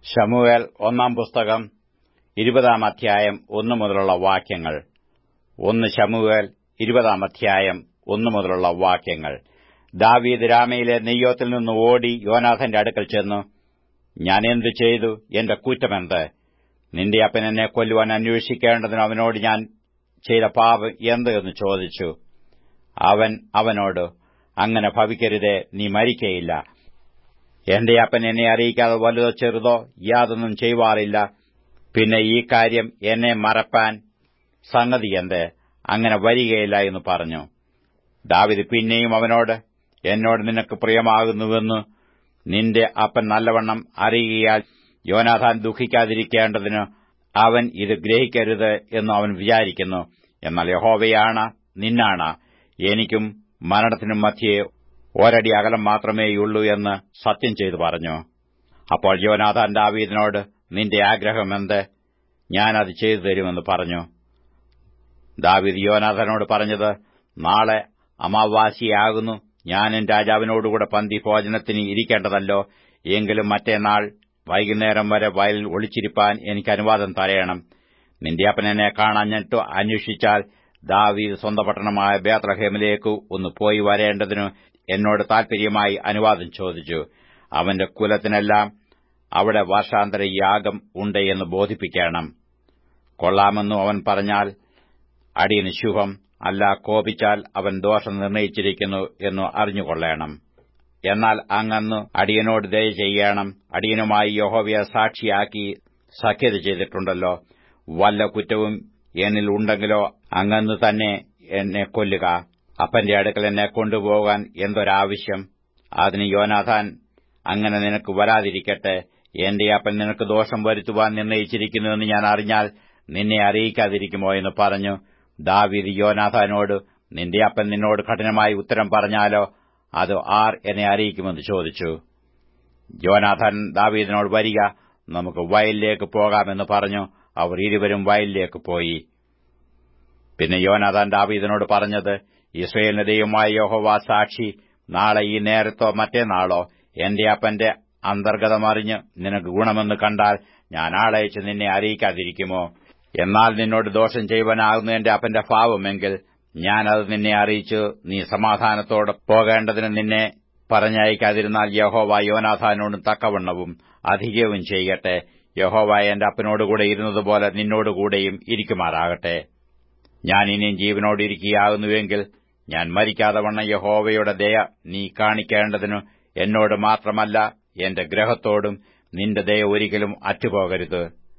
ശമുവേൽ ഒന്നാം പുസ്തകം ഇരുപതാം അധ്യായം ഒന്നു മുതലുള്ള വാക്യങ്ങൾ ഒന്ന് ശമുവേൽ ഇരുപതാം അധ്യായം ഒന്നു മുതലുള്ള വാക്യങ്ങൾ ദാവീദ് രാമയിലെ നെയ്യോത്തിൽ നിന്ന് ഓടി യോനാഥന്റെ അടുക്കൽ ചെന്നു ഞാൻ എന്തു ചെയ്തു എന്റെ കുറ്റമെന്ത് നിന്റെ അപ്പൻ എന്നെ കൊല്ലുവാൻ അന്വേഷിക്കേണ്ടതിന് അവനോട് ഞാൻ ചെയ്ത പാപം എന്ത് എന്ന് ചോദിച്ചു അവൻ അവനോട് അങ്ങനെ ഭവിക്കരുതേ നീ മരിക്കയില്ല എന്റെ അപ്പൻ എന്നെ അറിയിക്കാതെ വലുതോ ചെറുതോ യാതൊന്നും ചെയ്യുവാറില്ല പിന്നെ ഈ കാര്യം എന്നെ മറപ്പാൻ സംഗതി എന്ത് അങ്ങനെ വരികയില്ല എന്ന് പറഞ്ഞു ദാവിദ് പിന്നെയും അവനോട് എന്നോട് നിനക്ക് പ്രിയമാകുന്നുവെന്ന് നിന്റെ അപ്പൻ നല്ലവണ്ണം അറിയുകയാൽ യോനാഥാൻ ദുഃഖിക്കാതിരിക്കേണ്ടതിന് അവൻ ഇത് ഗ്രഹിക്കരുത് എന്ന് അവൻ വിചാരിക്കുന്നു എന്നാൽ യഹോവയാണ് നിന്നാണ് എനിക്കും മരണത്തിനും മധ്യേ ഒരടി അകലം മാത്രമേയുള്ളൂ എന്ന് സത്യം ചെയ്തു പറഞ്ഞു അപ്പോൾ യോനാഥാൻ ദാവീദിനോട് നിന്റെ ആഗ്രഹമെന്ത് ഞാനത് ചെയ്തു തരുമെന്ന് പറഞ്ഞു ദാവീദ് യോനാഥനോട് പറഞ്ഞത് നാളെ അമാവാസിയാകുന്നു ഞാനും രാജാവിനോടുകൂടെ പന്തി ഭോജനത്തിന് ഇരിക്കേണ്ടതല്ലോ എങ്കിലും മറ്റേനാൾ വൈകുന്നേരം വരെ വയലിൽ ഒളിച്ചിരിപ്പാൻ എനിക്ക് അനുവാദം തരയണം നിന്റെ അപ്പനെന്നെ കാണാഞ്ഞിട്ട് അന്വേഷിച്ചാൽ ദാവീദ് സ്വന്തം പട്ടണമായ ബേത്രഹേമിലേക്ക് ഒന്ന് പോയി വരേണ്ടതിനു എന്നോട് താൽപര്യമായി അനുവാദം ചോദിച്ചു അവന്റെ കുലത്തിനെല്ലാം അവിടെ വർഷാന്തര യാഗം ഉണ്ട് എന്ന് ബോധിപ്പിക്കണം കൊള്ളാമെന്നു അവൻ പറഞ്ഞാൽ അടിയന് ശുഭം അല്ല കോപിച്ചാൽ അവൻ ദോഷം നിർണയിച്ചിരിക്കുന്നു എന്ന് അറിഞ്ഞുകൊള്ളണം എന്നാൽ അങ്ങന്ന് അടിയനോട് ദയ ചെയ്യണം അടിയനുമായി യഹോവയെ സാക്ഷിയാക്കി സഖ്യത ചെയ്തിട്ടുണ്ടല്ലോ വല്ല കുറ്റവും എന്നിൽ ഉണ്ടെങ്കിലോ അങ്ങന്ന് തന്നെ എന്നെ കൊല്ലുക അപ്പന്റെ അടുക്കൽ എന്നെ കൊണ്ടുപോകാൻ എന്തൊരാവശ്യം അതിന് യോനാഥാൻ അങ്ങനെ നിനക്ക് വരാതിരിക്കട്ടെ എന്റെ അപ്പൻ നിനക്ക് ദോഷം വരുത്തുവാൻ നിർണയിച്ചിരിക്കുന്നുവെന്ന് ഞാൻ അറിഞ്ഞാൽ നിന്നെ അറിയിക്കാതിരിക്കുമോ എന്ന് പറഞ്ഞു ദാവീദ് യോനാഥാനോട് നിന്റെ അപ്പൻ നിന്നോട് കഠിനമായി ഉത്തരം പറഞ്ഞാലോ അത് ആർ എന്നെ അറിയിക്കുമെന്ന് ചോദിച്ചു യോനാഥൻ ദാവീദിനോട് വരിക നമുക്ക് വയലിലേക്ക് പോകാമെന്ന് പറഞ്ഞു അവർ ഇരുവരും വയലിലേക്ക് പോയി പിന്നെ യോനാഥാൻ ദാവീദിനോട് പറഞ്ഞത് ഇസ്രയേലിന്റെ ദൈവമായ യോഹോവ സാക്ഷി നാളെ ഈ നേരത്തോ മറ്റേനാളോ എന്റെ അപ്പന്റെ അന്തർഗതമറിഞ്ഞ് നിനക്ക് ഗുണമെന്ന് കണ്ടാൽ ഞാൻ ആളയച്ച് നിന്നെ അറിയിക്കാതിരിക്കുമോ എന്നാൽ നിന്നോട് ദോഷം ചെയ്യുവാനാകുന്നു എന്റെ അപ്പന്റെ ഭാവമെങ്കിൽ ഞാനത് നിന്നെ അറിയിച്ചു നീ സമാധാനത്തോടെ പോകേണ്ടതിന് നിന്നെ പറഞ്ഞയക്കാതിരുന്നാൽ യഹോവ യോനാഥാനോടും തക്കവണ്ണവും അധികവും ചെയ്യട്ടെ യഹോവ എന്റെ അപ്പനോടുകൂടെ ഇരുന്നതുപോലെ നിന്നോടുകൂടെയും ഇരിക്കുമാറാകട്ടെ ഞാൻ ഇനിയും ജീവനോടിരിക്കുകയാകുന്നുവെങ്കിൽ ഞാൻ മരിക്കാതെ വണ്ണം യഹോവയുടെ ദയ നീ കാണിക്കേണ്ടതിനു എന്നോട് മാത്രമല്ല എന്റെ ഗ്രഹത്തോടും നിന്റെ ദയ ഒരിക്കലും അറ്റുപോകരുത്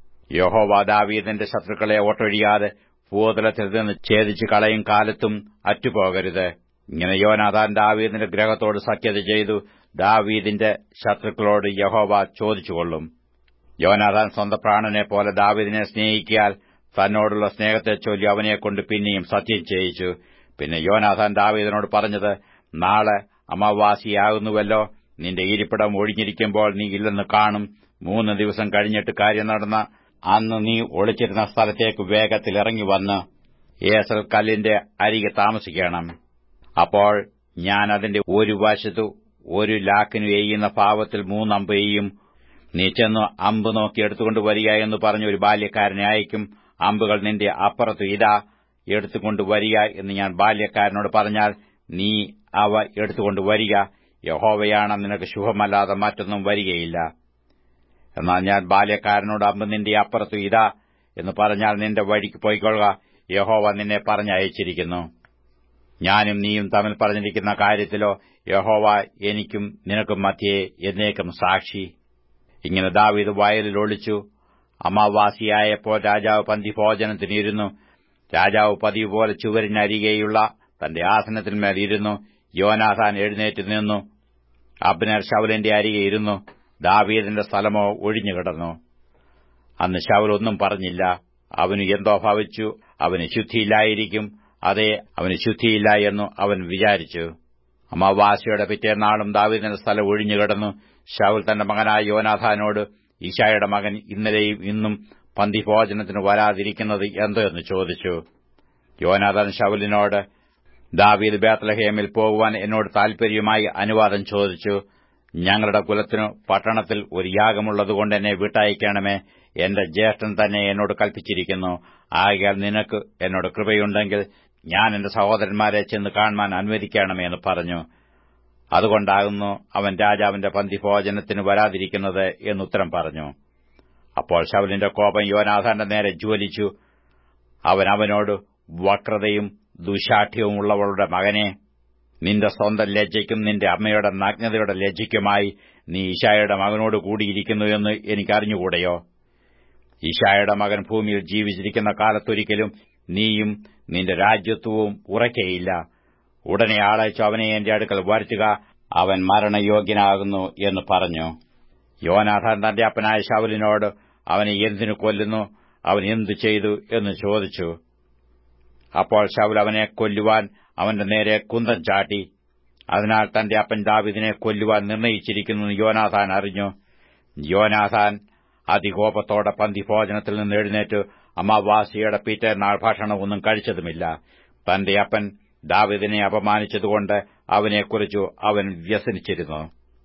യഹോവ ദാവീദിന്റെ ശത്രുക്കളെ ഒട്ടൊഴിയാതെ ഭൂതലത്തിൽ നിന്ന് ഛേദിച്ചു കളയും കാലത്തും അറ്റുപോകരുത് ഇങ്ങനെ യോനാഥാൻ ദാവീദിന്റെ ഗ്രഹത്തോട് സഖ്യത ചെയ്തു ദാവീദിന്റെ ശത്രുക്കളോട് യഹോവ ചോദിച്ചുകൊള്ളും യോനാഥാൻ സ്വന്തം പ്രാണനെ പോലെ ദാവീദിനെ സ്നേഹിക്കിയാൽ തന്നോടുള്ള സ്നേഹത്തെ ചൊല്ലി അവനെക്കൊണ്ട് പിന്നെയും സത്യം ചെയ്യിച്ചു പിന്നെ യോനാഥാൻ ദാവീദിനോട് പറഞ്ഞത് നാളെ അമാവാസിയാകുന്നുവല്ലോ നിന്റെ ഇരിപ്പിടം ഒഴിഞ്ഞിരിക്കുമ്പോൾ നീ ഇല്ലെന്ന് കാണും മൂന്ന് ദിവസം കഴിഞ്ഞിട്ട് കാര്യം നടന്ന അന്ന് നീ ഒളിച്ചിരുന്ന സ്ഥലത്തേക്ക് വേഗത്തിൽ ഇറങ്ങി വന്ന് ഏസൽ കല്ലിന്റെ അരികെ താമസിക്കണം അപ്പോൾ ഞാൻ അതിന്റെ ഒരു വശത്തു ഒരു ലാക്കിനു എയ്യുന്ന ഭാവത്തിൽ മൂന്നമ്പ് എയ്യും നീ ചെന്ന് അമ്പ് നോക്കി എടുത്തുകൊണ്ട് വരിക എന്ന് പറഞ്ഞ ഒരു ബാല്യക്കാരനെ അയക്കും അമ്പുകൾ നിന്റെ അപ്പുറത്ത് ഇതാ എടുത്തുകൊണ്ട് വരിക എന്ന് ഞാൻ ബാല്യക്കാരനോട് പറഞ്ഞാൽ നീ അവ എടുത്തുകൊണ്ട് വരിക യഹോവയാണ് നിനക്ക് ശുഭമല്ലാതെ മറ്റൊന്നും വരികയില്ല എന്നാൽ ഞാൻ ബാല്യക്കാരനോട് അമ്പ് നിന്റെ അപ്പുറത്ത് ഇതാ എന്ന് പറഞ്ഞാൽ നിന്റെ വഴിക്ക് പോയിക്കൊള്ളുക യഹോവ നിന്നെ പറഞ്ഞയച്ചിരിക്കുന്നു ഞാനും നീയും തമ്മിൽ പറഞ്ഞിരിക്കുന്ന കാര്യത്തിലോ യഹോവ എനിക്കും നിനക്കും മധ്യേ എന്നേക്കും സാക്ഷി ഇങ്ങനെ ദാവീദ് വയലിൽ ഒളിച്ചു അമാവാസിയായപ്പോൾ രാജാവ് പന്തിഭോജനത്തിനിരുന്നു രാജാവ് പതിവ് പോലെ ചുവരിനരികെയുള്ള തന്റെ ആസനത്തിന്മേൽ ഇരുന്നു യോനാഥാൻ എഴുന്നേറ്റ് നിന്നു അബ്നർ ശൗലിന്റെ അരികെ ഇരുന്നു ദാവീദിന്റെ സ്ഥലമോ ഒഴിഞ്ഞുകിടന്നു അന്ന് ശൗൽ ഒന്നും പറഞ്ഞില്ല അവന് എന്തോ ഭവിച്ചു അവന് ശുദ്ധിയില്ലായിരിക്കും അതെ അവന് ശുദ്ധിയില്ല എന്നു അവൻ വിചാരിച്ചു അമാവാസിയുടെ പിറ്റേന്നാളും ദാവീദിന്റെ സ്ഥലം ഒഴിഞ്ഞുകിടന്നു ശൗൽ തന്റെ മകനായ യോനാഥാനോട് ഈശായുടെ മകൻ ഇന്നലെയും ഇന്നും പന്തിഭോജനത്തിന് വരാതിരിക്കുന്നത് എന്തോ എന്ന് ചോദിച്ചു യോനാഥാൻ ശൗലിനോട് ദാവീദ് ബേത്ലഹേമിൽ പോകുവാൻ എന്നോട് താൽപര്യമായി അനുവാദം ചോദിച്ചു ഞങ്ങളുടെ കുലത്തിനു പട്ടണത്തിൽ ഒരു യാഗമുള്ളതുകൊണ്ട് എന്നെ വിട്ടയക്കണമേ എന്റെ ജ്യേഷ്ഠൻ തന്നെ എന്നോട് കൽപ്പിച്ചിരിക്കുന്നു ആകയാൽ നിനക്ക് എന്നോട് കൃപയുണ്ടെങ്കിൽ ഞാൻ എന്റെ സഹോദരന്മാരെ ചെന്ന് കാണുവാൻ അനുവദിക്കണമേ എന്ന് പറഞ്ഞു അതുകൊണ്ടാകുന്നു അവൻ രാജാവിന്റെ പന്തിഭോജനത്തിന് വരാതിരിക്കുന്നത് എന്നുത്തരം പറഞ്ഞു അപ്പോൾ ശവലിന്റെ കോപം യോനാഥാന്റെ നേരെ ജ്വലിച്ചു അവൻ അവനോട് വക്രതയും ദുശാഠ്യവും ഉള്ളവളുടെ മകനെ നിന്റെ സ്വന്തം ലജ്ജയ്ക്കും നിന്റെ അമ്മയുടെ നഗ്നതയുടെ ലജ്ജയ്ക്കുമായി നീ ഈശായുടെ മകനോട് കൂടിയിരിക്കുന്നു എന്ന് എനിക്കറിഞ്ഞുകൂടെയോ ഈശായുടെ മകൻ ഭൂമിയിൽ ജീവിച്ചിരിക്കുന്ന കാലത്തൊരിക്കലും നീയും നിന്റെ രാജ്യത്വവും ഉറയ്ക്കയില്ല ഉടനെ ആളയച്ചു അവനെ എന്റെ അടുക്കൽ വരുത്തുക അവൻ മരണയോഗ്യനാകുന്നു എന്ന് പറഞ്ഞു യോനാഥാൻ തന്റെ അപ്പനായ ശവലിനോട് അവനെ എന്തിനു കൊല്ലുന്നു അവൻ എന്തു ചെയ്തു എന്ന് ചോദിച്ചു അപ്പോൾ ശൗൽ അവനെ കൊല്ലുവാൻ അവന്റെ നേരെ കുന്തം ചാട്ടി അതിനാൽ തന്റെ അപ്പൻ ദാവിദിനെ കൊല്ലുവാൻ നിർണയിച്ചിരിക്കുന്നു യോനാഥാൻ അറിഞ്ഞു യോനാഥാൻ അതികോപത്തോടെ പന്തിഭോജനത്തിൽ നിന്ന് എഴുന്നേറ്റ് അമാവാസിയുടെ പിറ്റേന്നാൾ ഭക്ഷണമൊന്നും കഴിച്ചതുമില്ല തന്റെ അപ്പൻ ദാവിദിനെ അപമാനിച്ചതുകൊണ്ട് അവനെക്കുറിച്ചു അവൻ വ്യസനിച്ചിരുന്നു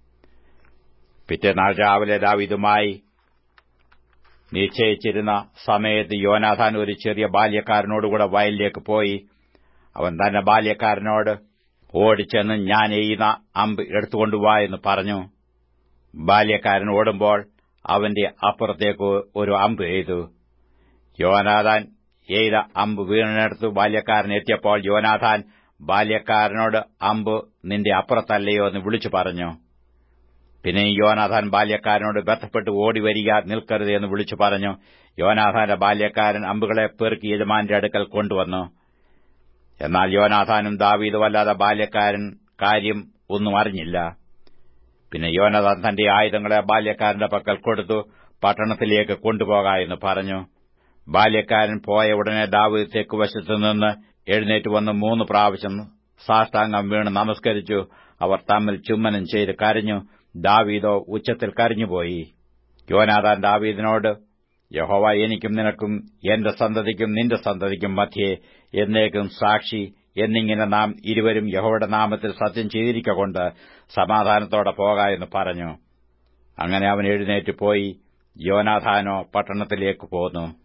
പിറ്റേന്നാൾ രാവിലെ ദാവിദുമായി നിശ്ചയിച്ചിരുന്ന സമയത്ത് യോനാഥാൻ ഒരു ചെറിയ ബാല്യക്കാരനോടുകൂടെ വയലിലേക്ക് പോയി അവൻ തന്റെ ബാല്യക്കാരനോട് ഓടിച്ചെന്ന് ഞാൻ എയ്യുന്ന അമ്പ് എടുത്തുകൊണ്ടുവാ എന്ന് പറഞ്ഞു ബാല്യക്കാരൻ ഓടുമ്പോൾ അവന്റെ അപ്പുറത്തേക്ക് ഒരു അമ്പ് എയ്തു യോനാഥാൻ എയ്ത അമ്പ് വീണിനടുത്ത് ബാല്യക്കാരൻ എത്തിയപ്പോൾ യോനാഥാൻ ബാല്യക്കാരനോട് അമ്പ് നിന്റെ അപ്പുറത്തല്ലയോ എന്ന് വിളിച്ചു പറഞ്ഞു പിന്നെ യോനാഥാൻ ബാല്യക്കാരനോട് ബന്ധപ്പെട്ട് ഓടിവരിക നിൽക്കരുത് എന്ന് വിളിച്ചു പറഞ്ഞു യോനാഥാന്റെ ബാല്യക്കാരൻ അമ്പുകളെ പെറുക്കി യജമാന്റെ അടുക്കൽ കൊണ്ടുവന്നു എന്നാൽ യോനാഥാനും ദാവീദും അല്ലാതെ ബാല്യക്കാരൻ കാര്യം ഒന്നും അറിഞ്ഞില്ല പിന്നെ യോനാഥാൻ തന്റെ ആയുധങ്ങളെ ബാല്യക്കാരന്റെ പക്കൽ കൊടുത്തു പട്ടണത്തിലേക്ക് കൊണ്ടുപോക എന്ന് പറഞ്ഞു ബാല്യക്കാരൻ പോയ ഉടനെ ദാവീദ് തെക്കുവശത്തു നിന്ന് എഴുന്നേറ്റ് വന്ന് മൂന്ന് പ്രാവശ്യം സാഷ്ടാംഗം വീണ് നമസ്കരിച്ചു അവർ തമ്മിൽ ചുമ്മനം ചെയ്ത് കരഞ്ഞു ദാവീദോ ഉച്ചത്തിൽ കരഞ്ഞുപോയി യോനാഥാൻ ദാവീദിനോട് യഹോവ എനിക്കും നിനക്കും എന്റെ സന്തതിക്കും നിന്റെ സന്തതിക്കും മധ്യേ എന്നേക്കും സാക്ഷി എന്നിങ്ങനെ നാം ഇരുവരും യഹോവയുടെ നാമത്തിൽ സത്യം ചെയ്തിരിക്കൊണ്ട് സമാധാനത്തോടെ പോക എന്ന് പറഞ്ഞു അങ്ങനെ അവൻ എഴുന്നേറ്റ് പോയി യോനാഥാനോ പട്ടണത്തിലേക്ക് പോന്നു